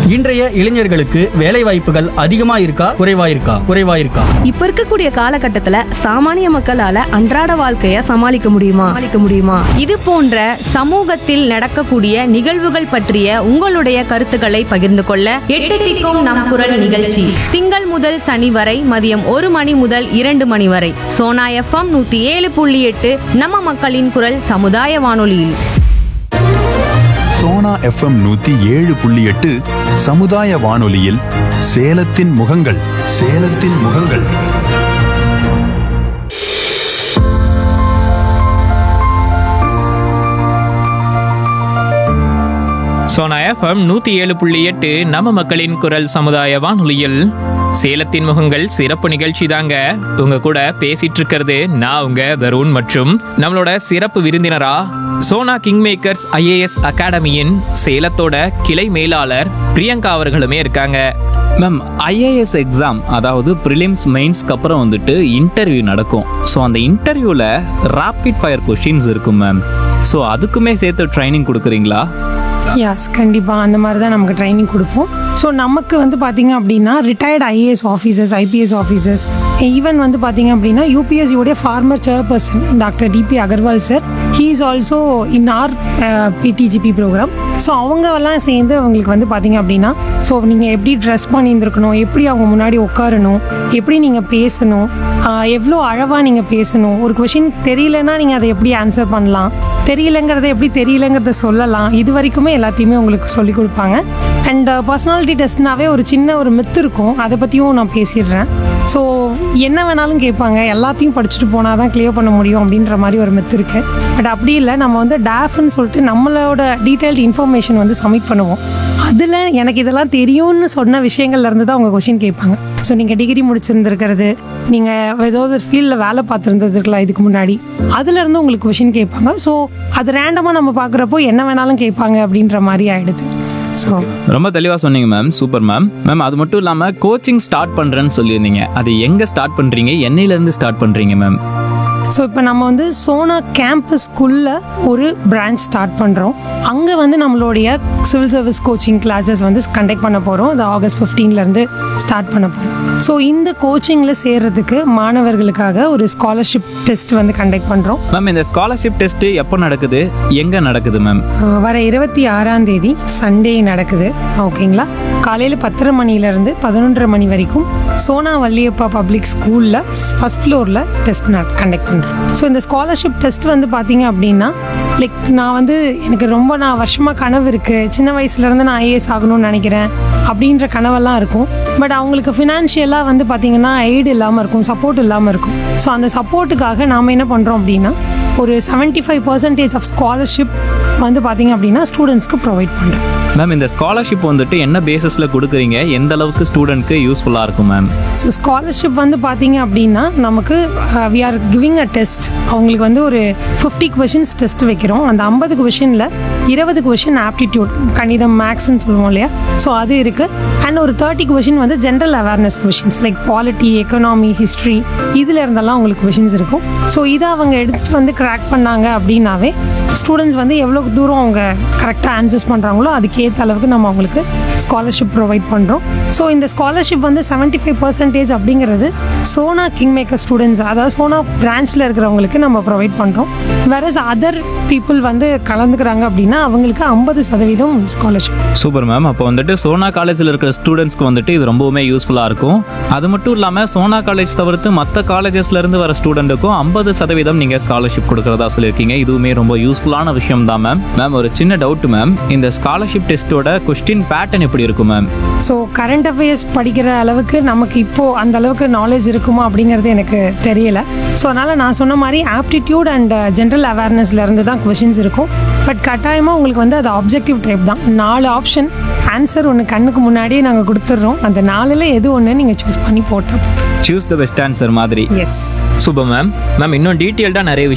இன்றைய இளைஞர்களுக்கு வேலை வாய்ப்புகள் அதிகமா இருக்கா குறைவா இருக்கா குறைவா இருக்கா இப்ப இருக்கக்கூடிய காலகட்டத்துல சாமானிய மக்களால அன்றாட வாழ்க்கைய சமாளிக்க முடியுமா சமாளிக்க முடியுமா இது போன்ற சமூகத்தில் நடக்கக்கூடிய நிகழ்வுகள் பற்றிய உங்களுடைய கருத்துக்களை பகிர்ந்து கொள்ள எட்டு திக்கும் நம் குரல் நிகழ்ச்சி திங்கள் முதல் சனி வரை மதியம் ஒரு மணி முதல் இரண்டு மணி வரை சோனா எஃப்எம் நூத்தி ஏழு புள்ளி எட்டு நம்ம மக்களின் குரல் சமுதாய வானொலியில் சோனா எஃப்எம் நூத்தி ஏழு புள்ளி எட்டு சமுதாய வானொலியில் சேலத்தின் முகங்கள் சேலத்தின் முகங்கள் சோனா எஃப்எம் நூத்தி ஏழு புள்ளி எட்டு நம்ம மக்களின் குரல் சமுதாய வானொலியில் சேலத்தின் முகங்கள் சிறப்பு நிகழ்ச்சி தாங்க உங்க கூட பேசிட்டு இருக்கிறது நான் உங்க தருண் மற்றும் நம்மளோட சிறப்பு விருந்தினரா சோனா கிங் மேக்கர்ஸ் ஐஏஎஸ் அகாடமியின் சேலத்தோட கிளை மேலாளர் பிரியங்கா அவர்களுமே இருக்காங்க மேம் ஐஏஎஸ் எக்ஸாம் அதாவது ப்ரிலிம்ஸ் மெயின்ஸ்க்கு அப்புறம் வந்துட்டு இன்டர்வியூ நடக்கும் ஸோ அந்த இன்டர்வியூவில் ராபிட் ஃபயர் கொஷின்ஸ் இருக்கும் மேம் ஸோ அதுக்குமே சேர்த்து ட்ரைனிங் கொடுக்குறீங்களா யாஸ் கண்டிப்பாக அந்த மாதிரி தான் நமக்கு ட்ரைனிங் கொடுப்போம் ஸோ நமக்கு வந்து பார்த்தீங்க அப்படின்னா retired IAS officers IPS officers even வந்து பார்த்தீங்க அப்படின்னா யூபிஎஸ்சியோடைய former chairperson doctor DP Agarwal sir he is also in our PDGP program so அவங்கெல்லாம் சேர்ந்து அவங்களுக்கு வந்து பார்த்தீங்க அப்படின்னா ஸோ நீங்கள் எப்படி ட்ரெஸ் பண்ணியிருந்துருக்கணும் எப்படி அவங்க முன்னாடி உட்காரணும் எப்படி நீங்கள் பேசணும் ஆஹ் எவ்வளோ அழகாக நீங்கள் பேசணும் ஒரு கொஷின் தெரியலன்னா நீங்கள் அதை எப்படி ஆன்சர் பண்ணலாம் தெரியலங்கிறத எப்படி தெரியலங்கிறத சொல்லலாம் இது வரைக்குமே எல்லாத்தையுமே உங்களுக்கு சொல்லிக் கொடுப்பாங்க அண்ட் பர்சனாலிட்டி டெஸ்ட்னாவே ஒரு சின்ன ஒரு மித்து இருக்கும் அதை பற்றியும் நான் பேசிடுறேன் ஸோ என்ன வேணாலும் கேட்பாங்க எல்லாத்தையும் படிச்சுட்டு போனால் தான் கிளியர் பண்ண முடியும் அப்படின்ற மாதிரி ஒரு மித்து இருக்கு பட் அப்படி இல்லை நம்ம வந்து டேஃப்னு சொல்லிட்டு நம்மளோட டீட்டெயில்டு இன்ஃபர்மேஷன் வந்து சப்மிட் பண்ணுவோம் அதில் எனக்கு இதெல்லாம் தெரியும்னு சொன்ன விஷயங்கள்ல இருந்து தான் அவங்க கொஷின் கேட்பாங்க ஸோ நீங்கள் டிகிரி முடிச்சிருந்துருக்கிறது நீங்கள் ஏதோ ஒரு ஃபீல்டில் வேலை பார்த்துருந்துருக்கலாம் இதுக்கு முன்னாடி அதுலேருந்து உங்களுக்கு கொஷின் கேட்பாங்க ஸோ அது ரேண்டமாக நம்ம பார்க்குறப்போ என்ன வேணாலும் கேட்பாங்க அப்படின்ற மாதிரி ஆயிடுது ஸோ ரொம்ப தெளிவாக சொன்னீங்க மேம் சூப்பர் மேம் மேம் அது மட்டும் இல்லாமல் கோச்சிங் ஸ்டார்ட் பண்ணுறேன்னு சொல்லியிருந்தீங்க அது எங்கே ஸ்டார்ட் பண்ணுறீங்க என்னையிலேருந்து ஸ்டார்ட் பண்ணுறீங்க மேம் ஸோ இப்போ நம்ம வந்து சோனா கேம்பஸ்க்குள்ள ஒரு பிரான்ச் ஸ்டார்ட் பண்ணுறோம் அங்கே வந்து நம்மளுடைய சிவில் சர்வீஸ் கோச்சிங் கிளாஸஸ் வந்து கண்டக்ட் பண்ண போகிறோம் அது ஆகஸ்ட் 15 ல இருந்து ஸ்டார்ட் பண்ண போகிறோம் ஸோ இந்த கோச்சிங்கில் சேர்றதுக்கு மாணவர்களுக்காக ஒரு ஸ்காலர்ஷிப் டெஸ்ட் வந்து கண்டக்ட் பண்ணுறோம் மேம் இந்த ஸ்காலர்ஷிப் டெஸ்ட்டு எப்போ நடக்குது எங்கே நடக்குது மேம் வர இருபத்தி ஆறாம் தேதி சண்டே நடக்குது ஓகேங்களா காலையில் பத்தரை மணிலேருந்து பதினொன்றரை மணி வரைக்கும் சோனா வள்ளியப்பா பப்ளிக் ஸ்கூலில் ஃபர்ஸ்ட் ஃப்ளோரில் டெஸ்ட் கண்டக்ட் பண்ணுறோம் ஸோ இந்த ஸ்காலர்ஷிப் டெஸ்ட் வந்து பார்த்தீங்க அப்படின்னா லைக் நான் வந்து எனக்கு ரொம்ப நான் வருஷமாக கனவு இருக்குது சின்ன வயசுலேருந்து நான் ஐஏஎஸ் ஆகணும்னு நினைக்கிறேன் அப்படின்ற கனவெல்லாம் இருக்கும் பட் அவங்களுக்கு ஃபினான்ஷியலாக வந்து பார்த்தீங்கன்னா எய்டு இல்லாமல் இருக்கும் சப்போர்ட் இல்லாமல் இருக்கும் ஸோ அந்த சப்போர்ட்டுக்காக நாம் என்ன பண்ணுறோம் அப்படின்னா ஒரு 75% ஃபைவ் பர்சன்டேஜ் ஆஃப் ஸ்காலர்ஷிப் வந்து பார்த்தீங்க அப்படின்னா ஸ்டூடெண்ட்ஸ்க்கு ப்ரொவைட் பண்ணுறோம் மேம் இந்த ஸ்காலர்ஷிப் வந்துட்டு என்ன பேசிஸில் கொடுக்குறீங்க எந்த அளவுக்கு ஸ்டூடெண்ட்க்கு யூஸ்ஃபுல்லாக இருக்கும் மேம் ஸோ ஸ்காலர்ஷிப் வந்து பார்த்தீங்க அப்படின்னா நமக்கு we are giving a test அவங்களுக்கு வந்து ஒரு ஃபிஃப்டி கொஷின்ஸ் டெஸ்ட் வைக்கிறோம் அந்த ஐம்பது கொஷினில் இருபது கொஷின் ஆப்டிடியூட் கணிதம் மேக்ஸ்னு சொல்லுவோம் இல்லையா ஸோ அது இருக்குது அண்ட் ஒரு தேர்ட்டி கொஷின் வந்து general awareness questions like polity economy history இதில் இருந்தெல்லாம் அவங்களுக்கு கொஷின்ஸ் இருக்கும் ஸோ இதை அவங்க எடுத்துகிட்டு வந்து கிராக் பண்ணாங்க அப்படின்னாவே ஸ்டூடெண்ட்ஸ் வந்து எவ்வளோ தூரம் அவங்க கரெக்டாக ஆன்சர்ஸ் பண்ணுறாங்களோ அதுக்கேற்ற அளவுக்கு நம்ம அவங்களுக்கு ஸ்காலர்ஷிப் ப்ரொவைட் பண்ணுறோம் ஸோ இந்த ஸ்காலர்ஷிப் வந்து 75% ஃபைவ் பர்சன்டேஜ் அப்படிங்கிறது சோனா கிங் மேக்கர் ஸ்டூடெண்ட்ஸ் அதாவது சோனா பிரான்ச்சில் இருக்கிறவங்களுக்கு நம்ம ப்ரொவைட் பண்ணுறோம் வேற அதர் பீப்புள் வந்து கலந்துக்கிறாங்க அப்படின்னா அவங்களுக்கு ஐம்பது சதவீதம் ஸ்காலர்ஷிப் சூப்பர் மேம் அப்போ வந்துட்டு சோனா காலேஜில் இருக்கிற ஸ்டூடெண்ட்ஸ்க்கு வந்துட்டு இது ரொம்பவுமே யூஸ்ஃபுல்லாக இருக்கும் அது மட்டும் இல்லாமல் சோனா காலேஜ் தவிர்த்து மற்ற காலேஜஸ்லேருந்து வர ஸ்டூடெண்ட்டுக்கும் ஐம்பது சதவீதம் நீங்கள் ஸ்காலர்ஷிப் கொடுக்குறதா சொல்லியிருக்கீங்க இதுவுமே ரொம்ப யூஸ்ஃபுல்லான விஷயம் தான் மேம் மேம் ஒரு சின்ன டவுட் மேம் இந்த ஸ்காலர்ஷிப் டெஸ்ட்டோட கொஸ்டின் பேட்டர்ன் எப்படி இருக்கும் மேம் ஸோ கரண்ட் அஃபேர்ஸ் படிக்கிற அளவுக்கு நமக்கு இப்போ அந்த அளவுக்கு நாலேஜ் இருக்குமா அப்படிங்கிறது எனக்கு தெரியல ஸோ அதனால் நான் சொன்ன மாதிரி ஆப்டிடியூட் அண்ட் ஜென்ரல் அவேர்னஸ்ல இருந்து தான் கொஷின்ஸ் இருக்கும் பட் கட்டாயமாக உங்களுக்கு வந்து அது ஆப்ஜெக்டிவ் டைப் தான் நாலு ஆப்ஷன் ஆன்சர் ஒன்று கண்ணுக்கு முன்னாடியே நாங்கள் கொடுத்துட்றோம் அந்த நாலில் எது ஒன்று நீங்கள் சூஸ் பண்ணி போட்டோம் சூஸ் த பெஸ்ட் ஆன்சர் மாதிரி எஸ் சூப்பர் மேம் மேம் இன்னும் டீட்டெயில்டாக நிறைய விஷயம்